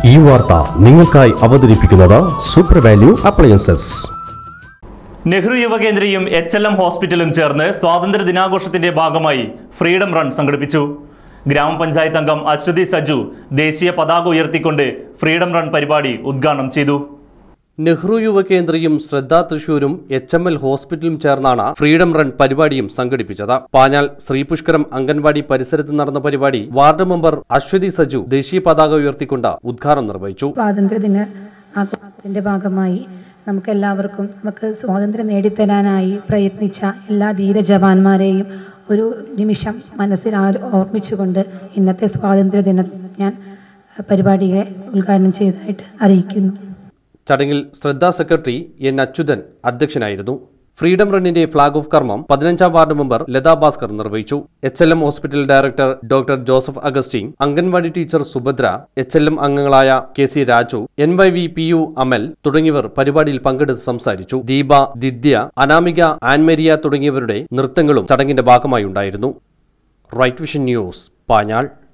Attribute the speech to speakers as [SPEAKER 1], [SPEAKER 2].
[SPEAKER 1] ഈ വാർത്ത നിങ്ങൾക്കായി അവതരിപ്പിക്കുന്നത് സൂപ്പർ വാല്യൂ അപ്ലയൻസസ്
[SPEAKER 2] നെഹ്റു യുവകേന്ദ്രയും എച്ച് എൽ എം ഹോസ്പിറ്റലും ചേർന്ന് സ്വാതന്ത്ര്യ ദിനാഘോഷത്തിന്റെ ഭാഗമായി ഫ്രീഡം റൺ സംഘടിപ്പിച്ചു ഗ്രാമപഞ്ചായത്ത് അംഗം അശ്വതി സജു ദേശീയ പതാക ഉയർത്തിക്കൊണ്ട് ഫ്രീഡം റൺ പരിപാടി ഉദ്ഘാടനം ചെയ്തു
[SPEAKER 3] നെഹ്റു യുവകേന്ദ്രയും ശ്രദ്ധ തൃശൂരും എച്ച് എം എൽ ഹോസ്പിറ്റലും ചേർന്നാണ് ഫ്രീഡം റൺ പരിപാടിയും സംഘടിപ്പിച്ചത് പാഞ്ഞാൽ ശ്രീപുഷ്കരം അംഗൻവാടി പരിസരത്ത് നടന്ന പരിപാടി വാർഡ് മെമ്പർ അശ്വതി സജു ദേശീയ പതാക ഉയർത്തിക്കൊണ്ട് ഉദ്ഘാടനം നിർവഹിച്ചു
[SPEAKER 4] സ്വാതന്ത്ര്യദിന ആഘോഷത്തിന്റെ ഭാഗമായി നമുക്ക് എല്ലാവർക്കും നമുക്ക് സ്വാതന്ത്ര്യം നേടിത്തരാനായി പ്രയത്നിച്ച എല്ലാ ധീര ജവാന്മാരെയും ഒരു നിമിഷം മനസ്സിൽ ആ- ഓർമ്മിച്ചുകൊണ്ട് ഇന്നത്തെ സ്വാതന്ത്ര്യ ദിനം ഞാൻ പരിപാടിയെ ഉദ്ഘാടനം ചെയ്തതായിട്ട് അറിയിക്കുന്നു
[SPEAKER 3] ചടങ്ങിൽ ശ്രദ്ധ സെക്രട്ടറി എൻ അച്യുതൻ അധ്യക്ഷനായിരുന്നു ഫ്രീഡം റണ്ണിന്റെ ഫ്ളാഗ് ഓഫ് കർമ്മം പതിനഞ്ചാം വാർഡ് മെമ്പർ ലതാ ഭാസ്കർ നിർവഹിച്ചു H L M hospital director doctor Joseph Augustine anganwadi teacher Subhadra H L M അംഗങ്ങളായ K C Raju N Y V P U Amal തുടങ്ങിയവർ പരിപാടിയിൽ പങ്കെടുത്ത് സംസാരിച്ചു ദീപ ദിദ്യ അനാമിക ആൻമേരിയ തുടങ്ങിയവരുടെ നൃത്തങ്ങളും ചടങ്ങിന്റെ ഭാഗമായി ഉണ്ടായിരുന്നു റൈറ്റ് വിഷൻ ന്യൂസ് പാഞ്ഞാൾ